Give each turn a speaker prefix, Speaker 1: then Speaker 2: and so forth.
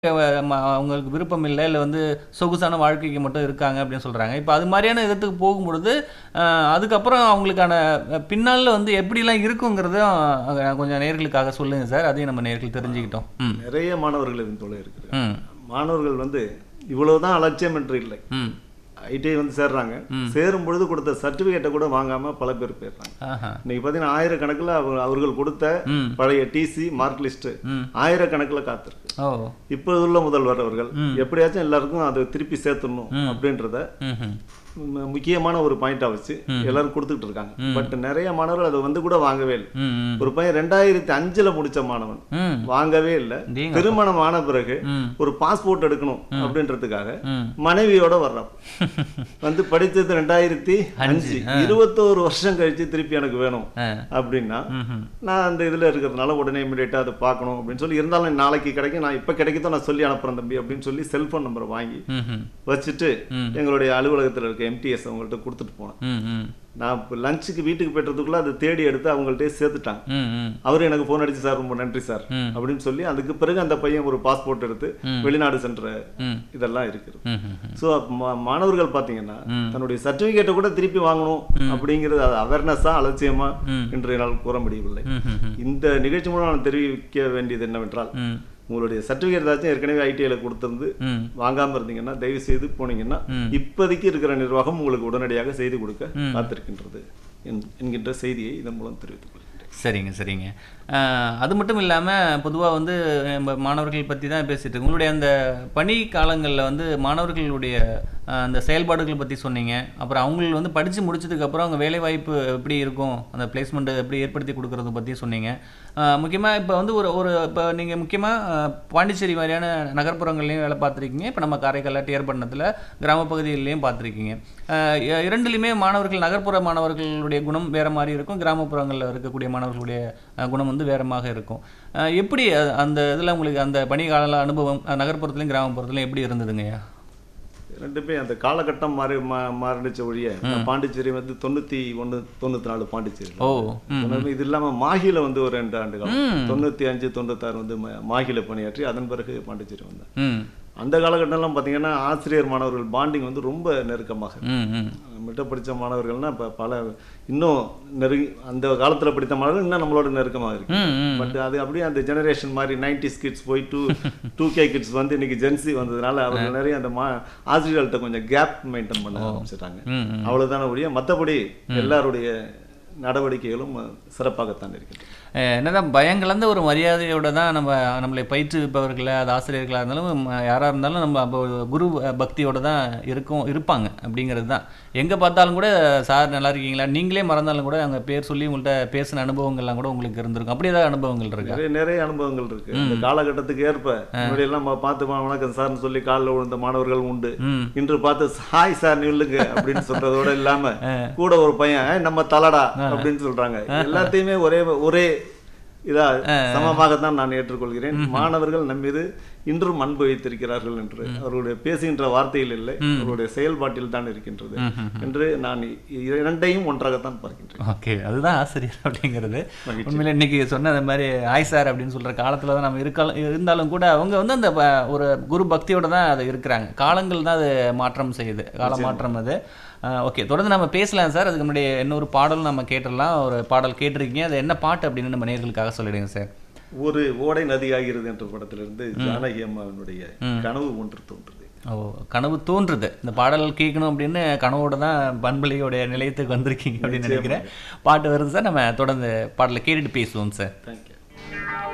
Speaker 1: ம அவங்களுக்கு விருப்பம் இல்ல, இல்ல வந்து சொகுசான வாழ்க்கைக்கு மட்டும் இருக்காங்க அப்படின்னு சொல்றாங்க. இப்ப அது மாரியான இடத்துக்கு போகும்பொழுது, அ அதுக்கப்புறம் அவங்களுக்கான அ பின்னாள்ல வந்து எப்படிலாம் இருக்குங்கிறதையும் அ கொஞ்சம் நேயர்களுக்காக சொல்லுங்க சார். அதையும் நம்ம நேயர்கள் தெரிஞ்சுக்கிட்டோம். ம்.
Speaker 2: நிறைய மாணவர்கள் இதன் போல இருக்குது
Speaker 1: ம்.
Speaker 2: மாணவர்கள் வந்து இவ்வளவுதான் அலட்சியம் என்று இல்லை
Speaker 1: ம்.
Speaker 2: ஐடிஐ வந்து சேர்றாங்க சேரும் பொழுது கொடுத்த சர்டிபிகேட்டை கூட வாங்காம பல பேர் போயிடுறாங்க
Speaker 1: ஆஹா.
Speaker 2: இன்னைக்கு பார்த்தீங்கன்னா ஆயிரக்கணக்கில் அவங்க அவர்கள் கொடுத்த
Speaker 1: ம்.
Speaker 2: பழைய டிசி மார்க் லிஸ்ட்
Speaker 1: ம்.
Speaker 2: ஆயிரக்கணக்கில் காத்திருக்கு
Speaker 1: ஓ.
Speaker 2: இப்போ உள்ள முதல்வர் அவர்கள் எப்படியாச்சும் எல்லாருக்கும் அதை திருப்பி சேர்த்துடணும் அப்படின்றத
Speaker 1: ம்ஹ்ம்.
Speaker 2: மு- முக்கியமான ஒரு பாயிண்டா வச்சு எல்லாரும் கொடுத்துட்டு இருக்காங்க பட் நிறைய மாணவர்கள் அதை வந்து கூட வாங்கவே இல்லை
Speaker 1: ம். ம்.
Speaker 2: ஒரு பையன் ரெண்டாயிரத்தி அஞ்சுல முடிச்ச மாணவன்
Speaker 1: ம்.
Speaker 2: வாங்கவே இல்லை
Speaker 1: அடேங்கப்பா.
Speaker 2: திருமணம் ஆன பிறகு
Speaker 1: ம்.
Speaker 2: ஒரு பாஸ்போர்ட் எடுக்கணும் அப்படின்றதுக்காக
Speaker 1: ம்.
Speaker 2: மனைவியோட வர்றான் வந்து படிச்சது ரெண்டாயிரத்தி அஞ்சு இருபத்தோரு வருஷம் கழிச்சு திருப்பி எனக்கு வேணும்
Speaker 1: ஆ.
Speaker 2: அப்படின்னா
Speaker 1: ம்ஹ்ம்.
Speaker 2: நான் அந்த இதுல இருக்கிறதுனால உடனே இமீடியட்டா அதை பார்க்கணும் அப்படின்னு சொல்லி இருந்தாலும் நாளைக்கு கிடைக்கும் நான் இப்ப கிடைக்குதோ நான் சொல்லி அனுப்புறேன் தம்பி அப்படின்னு சொல்லி செல்போன் நம்பரை வாங்கி
Speaker 1: ம்ஹ்ம்.
Speaker 2: வச்சுட்டு எங்களுடைய அலுவலகத்துல இருக்க எம்டிஎஸ் அவங்கள்ட்ட கொடுத்துட்டு போனேன்
Speaker 1: ம். ம்.
Speaker 2: நான் இப்போ லஞ்சுக்கு வீட்டுக்கு போய்ட்டதுக்குள்ள அதை தேடி எடுத்து அவங்கள்ட்டே சேர்த்துட்டாங்க
Speaker 1: ம். ம்.
Speaker 2: அவர் எனக்கு ஃபோன் அடிச்சு சார் ரொம்ப நன்றி சார் அப்படின்னு சொல்லி அதுக்கு பிறகு அந்த பையன் ஒரு பாஸ்போர்ட் எடுத்து வெளிநாடு சென்ற
Speaker 1: ம்.
Speaker 2: இதெல்லாம் இருக்குது
Speaker 1: ம்ஹ்ம்.
Speaker 2: ஸோ மாணவர்கள் பார்த்தீங்கன்னா தன்னுடைய சர்டிஃபிகேட்டை கூட திருப்பி வாங்கணும் அப்படிங்கிறது அது அவேர்னஸா அலட்சியமா இன்றைய நாள் கூற முடியவில்லை
Speaker 1: ம்ஹ்ம்.
Speaker 2: இந்த நிகழ்ச்சி மூலம் நான் தெரிவிக்க வேண்டியது என்னவென்றால்
Speaker 1: ம்.
Speaker 2: உங்களுடைய சர்டிஃபிகேட் ஏதாச்சும் ஏற்கனவே ஐடிஐல கொடுத்திருந்து
Speaker 1: ம்.
Speaker 2: வாங்காம இருந்தீங்கன்னா தயவு செய்து போனீங்கன்னா இப்போதைக்கு இருக்கிற நிர்வாகம் உங்களுக்கு உடனடியாக செய்து கொடுக்க காத்திருக்கின்றது என்- என்கின்ற செய்தியை இதன் மூலம் தெரிவித்துக் கொள்கிறேன்
Speaker 1: சரிங்க சரிங்க அஹ், அது மட்டும் இல்லாமல் பொதுவாக வந்து நம்ம மாணவர்கள் பற்றி தான் பேசிட்டு இருக்கோம். உங்களுடைய அந்த பணி காலங்களில் வந்து மாணவர்களுடைய அஹ், அந்த செயல்பாடுகள் பற்றி சொன்னீங்க அப்புறம் அவங்க வந்து படித்து முடிச்சதுக்கப்புறம் அவங்க வேலைவாய்ப்பு எப்படி இருக்கும் அந்த பிளேஸ்மெண்ட் எப்படி ஏற்படுத்தி கொடுக்கறத பற்றி சொன்னீங்க முக்கியமாக இப்போ வந்து ஒரு ஒரு இப்போ நீங்கள் முக்கியமாக பாண்டிச்சேரி மாதிரியான நகர்ப்புறங்கள்லையும் வேலை பார்த்துருக்கீங்க இப்போ நம்ம காரைக்கால் டியர்பண்ணத்தில் கிராம பகுதிகளிலையும் பார்த்துருக்கீங்க அஹ், இ- இரண்டுலையுமே மாணவர்கள் நகர்ப்புற மாணவர்களுடைய குணம் வேறு மாதிரி இருக்கும் கிராமப்புறங்களில் இருக்கக்கூடிய மாணவர்களுடைய அஹ், குணம் வந்து வேறமாக இருக்கும் அஹ், எப்படி அ- அந்த இதில் உங்களுக்கு அந்த பணிகால அனுபவம் அஹ், நகர்ப்புறத்துலையும் கிராமப்புறத்துலையும் எப்படி இருந்ததுங்கய்யா
Speaker 2: ரெண்டுமே அந்த காலகட்டம் மாறி மா மாறிடுச்ச ஒழிய நான் பாண்டிச்சேரி வந்து தொண்ணூத்தி ஒண்ணு தொண்ணூத்தி நாலு பாண்டிச்சேரி
Speaker 1: ஓ
Speaker 2: இது இல்லாம மாஹில வந்து ஒரு ரெண்டு ஆண்டு காலம் தொண்ணூத்தி அஞ்சு தொண்ணூத்தாறு வந்து ம- மாஹில பணியாற்றி அதன் பிறகு பாண்டிச்சேரி வந்தேன்
Speaker 1: ம்
Speaker 2: அந்த காலகட்டம்லாம் பார்த்தீங்கன்னா ஆசிரியர் மாணவர்கள் பாண்டிங் வந்து ரொம்ப நெருக்கமாக இருக்கும்.
Speaker 1: ம் ம்
Speaker 2: நம்மகிட்ட படிச்ச மாணவர்கள்னா இப்போ பல இன்னும் நெருங்கி அந்த காலத்துல படித்த மாணவர்கள் இன்னும் நம்மளோட நெருக்கமாக இருக்கு
Speaker 1: ம் ம்
Speaker 2: பட் அது அப்படியே அந்த ஜெனரேஷன் மாதிரி நைன்டி கிட்ஸ் போய் டூ டூ கே கிட்ஸ் வந்து இன்னைக்கு ஜென்சி வந்ததுனால அவங்க நிறைய அந்த மா ஆசிரியர்கள்ட்ட கொஞ்சம் கேப் மெயின்டைன் பண்ண ஆரம்பிச்சிட்டாங்க
Speaker 1: ம் ம்
Speaker 2: அவ்வளவுதான ஒழிய மற்றபடி எல்லாருடைய நடவடிக்கைகளும் சிறப்பாகத்தான் இருக்கின்றன
Speaker 1: அஹ் என்னதான் பயங்கலந்த ஒரு மரியாதையோட தான் நம்ம நம்மளை பயிற்றுவிப்பவர்களை அது ஆசிரியர்களாக இருந்தாலும் ம- யாரா இருந்தாலும் நம்ம அப்போ குரு பக்தியோட தான் இருக்கும் இருப்பாங்க அப்படிங்கிறது தான் எங்கே பார்த்தாலும் கூட சார் நல்லா இருக்கீங்களா நீங்களே மறந்தாலும் கூட அங்கே பேர் சொல்லி உங்கள்கிட்ட பேசின அனுபவங்கள்லாம் கூட உங்களுக்கு இருந்திருக்கும் அப்படி ஏதாவது அனுபவங்கள் இருக்கா
Speaker 2: நிறைய நிறைய அனுபவங்கள் இருக்கு இந்த காலகட்டத்துக்கு ஏற்ப முன்னாடி எல்லாம் நம்ம பார்த்து "வா, வணக்கம் சார்னு சொல்லி காலில் விழுந்த மாணவர்கள் உண்டு
Speaker 1: ம்
Speaker 2: இன்று பார்த்து ஹாய் சார் நில்லுங்க அப்படின்னு சொல்றதோட இல்லாம கூட ஒரு பையன் "ஏய், நம்ம தலடா அப்படின்னு சொல்றாங்க எல்லாத்தையுமே ஒரே ஒரே இதா சமமாகத்தான் நான் ஏற்றுக்கொள்கிறேன் மாணவர்கள் நம் மீது இன்றும் அன்பு வைத்திருக்கிறார்கள் என்று அவர்களுடைய பேசுகின்ற வார்த்தையில் இல்லை அவர்களுடைய செயல்பாட்டில் தான் இருக்கின்றது என்று நான் இ- இரண்டையும் ஒன்றாகத்தான் பார்க்கின்றேன்
Speaker 1: ஓகே அதுதான் ஆசிரியர் அப்படிங்கிறது உண்மையில இன்னைக்கு சொன்ன அந்த மாதிரி ஆய் சார் அப்படின்னு சொல்ற காலத்துல தான் நம்ம இருக்காலும் இருந்தாலும் கூட அவங்க வந்து அந்த ப- ஒரு குரு பக்தியோட தான் அது இருக்கிறாங்க காலங்கள் தான் அது மாற்றம் செய்யுது கால மாற்றம் அது ஓகே தொடர்ந்து நம்ம பேசலாம் சார் அதுக்கு முன்னாடி இன்னொரு பாடலும் நம்ம கேட்டுடலாம் ஒரு பாடல் கேட்டிருக்கீங்க அது என்ன பாட்டு அப்படின்னு நம்ம நேர்களுக்காக சொல்லிடுங்க சார்
Speaker 2: ஒரு ஓடை நதியாகிறது என்ற படத்திலிருந்து ஜானகி அம்மாவினுடைய கனவு ஒன்று தோன்றுது
Speaker 1: ஓ கனவு தோன்றுது இந்த பாடல் கேட்கணும் அப்படின்னு கனவோட தான் பண்பலையோடைய நிலையத்துக்கு வந்திருக்கீங்க அப்படின்னு நினைக்கிறேன் பாட்டு வருது சார் நம்ம தொடர்ந்து பாடலை கேட்டுட்டு பேசுவோம் சார்
Speaker 2: தேங்க்யூ